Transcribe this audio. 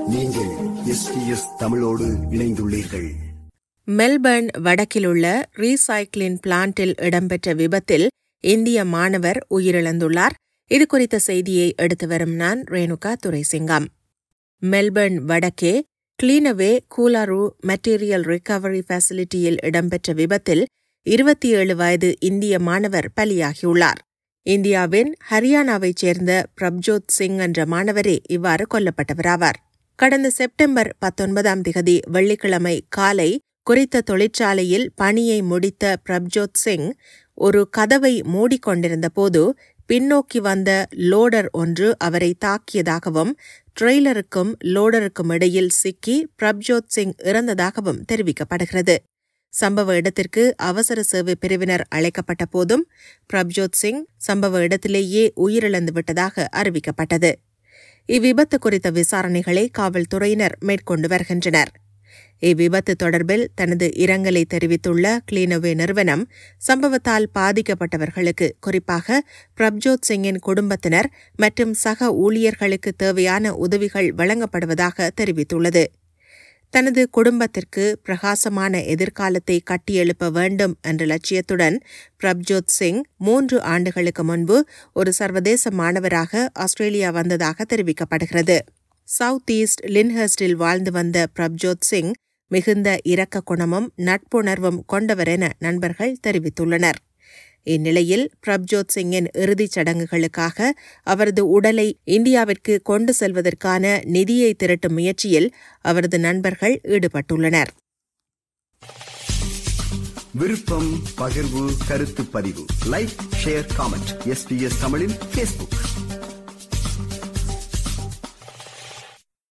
நீங்கள் எஸ்பிஎஸ் தமிழோடு இணைந்துள்ளீர்கள் மெல்பர்ன் வடக்கிலுள்ள ரீசைக்ளின் பிளான்ட்டில் இடம்பெற்ற விபத்தில் இந்திய மாணவர் உயிரிழந்துள்ளார் இது குறித்த செய்தியை எடுத்து வரும் நான் ரேணுகா துரைசிங்கம் மெல்பர்ன் வடக்கே கிளீனவே கூலாரு மெட்டீரியல் ரிகவரி ஃபெசிலிட்டியில் இடம்பெற்ற விபத்தில் இருபத்தி ஏழு வயது இந்திய மாணவர் பலியாகியுள்ளார் இந்தியாவின் ஹரியானாவைச் சேர்ந்த பிரப்ஜோத் சிங் என்ற மாணவரே இவ்வாறு கொல்லப்பட்டவராவார் கடந்த செப்டம்பர் பத்தொன்பதாம் திகதி வெள்ளிக்கிழமை காலை குறித்த தொழிற்சாலையில் பணியை முடித்த பிரப்ஜோத் சிங் ஒரு கதவை மூடிக்கொண்டிருந்த போது பின்னோக்கி வந்த லோடர் ஒன்று அவரை தாக்கியதாகவும் ட்ரெய்லருக்கும் லோடருக்கும் இடையில் சிக்கி பிரப்ஜோத் சிங் இறந்ததாகவும் தெரிவிக்கப்படுகிறது சம்பவ இடத்திற்கு அவசர சேவை பிரிவினர் அழைக்கப்பட்ட போதும் பிரப்ஜோத் சிங் சம்பவ இடத்திலேயே உயிரிழந்து விட்டதாக அறிவிக்கப்பட்டது இவ்விபத்து குறித்த விசாரணைகளை காவல்துறையினர் மேற்கொண்டு வருகின்றனர் இவ்விபத்து தொடர்பில் தனது இரங்கலை தெரிவித்துள்ள கிளீனவே நிறுவனம் சம்பவத்தால் பாதிக்கப்பட்டவர்களுக்கு குறிப்பாக பிரப்ஜோத் சிங்கின் குடும்பத்தினர் மற்றும் சக ஊழியர்களுக்கு தேவையான உதவிகள் வழங்கப்படுவதாக தெரிவித்துள்ளது தனது குடும்பத்திற்கு பிரகாசமான எதிர்காலத்தை கட்டியெழுப்ப வேண்டும் என்ற லட்சியத்துடன் பிரப்ஜோத் சிங் மூன்று ஆண்டுகளுக்கு முன்பு ஒரு சர்வதேச மாணவராக ஆஸ்திரேலியா வந்ததாக தெரிவிக்கப்படுகிறது சவுத் ஈஸ்ட் லின்ஹர்ஸ்டில் வாழ்ந்து வந்த பிரப்ஜோத் சிங் மிகுந்த இரக்க குணமும் நட்புணர்வும் கொண்டவர் என நண்பர்கள் தெரிவித்துள்ளனர் இந்நிலையில் பிரப்ஜோத் சிங்கின் இறுதிச் சடங்குகளுக்காக அவரது உடலை இந்தியாவிற்கு கொண்டு செல்வதற்கான நிதியை திரட்டும் முயற்சியில் அவரது நண்பர்கள் ஈடுபட்டுள்ளனர் விருப்பம் பகிர்வு கருத்து பதிவு லைக் ஷேர் காமெண்ட் எஸ்பிஎஸ் தமிழின் பேஸ்புக்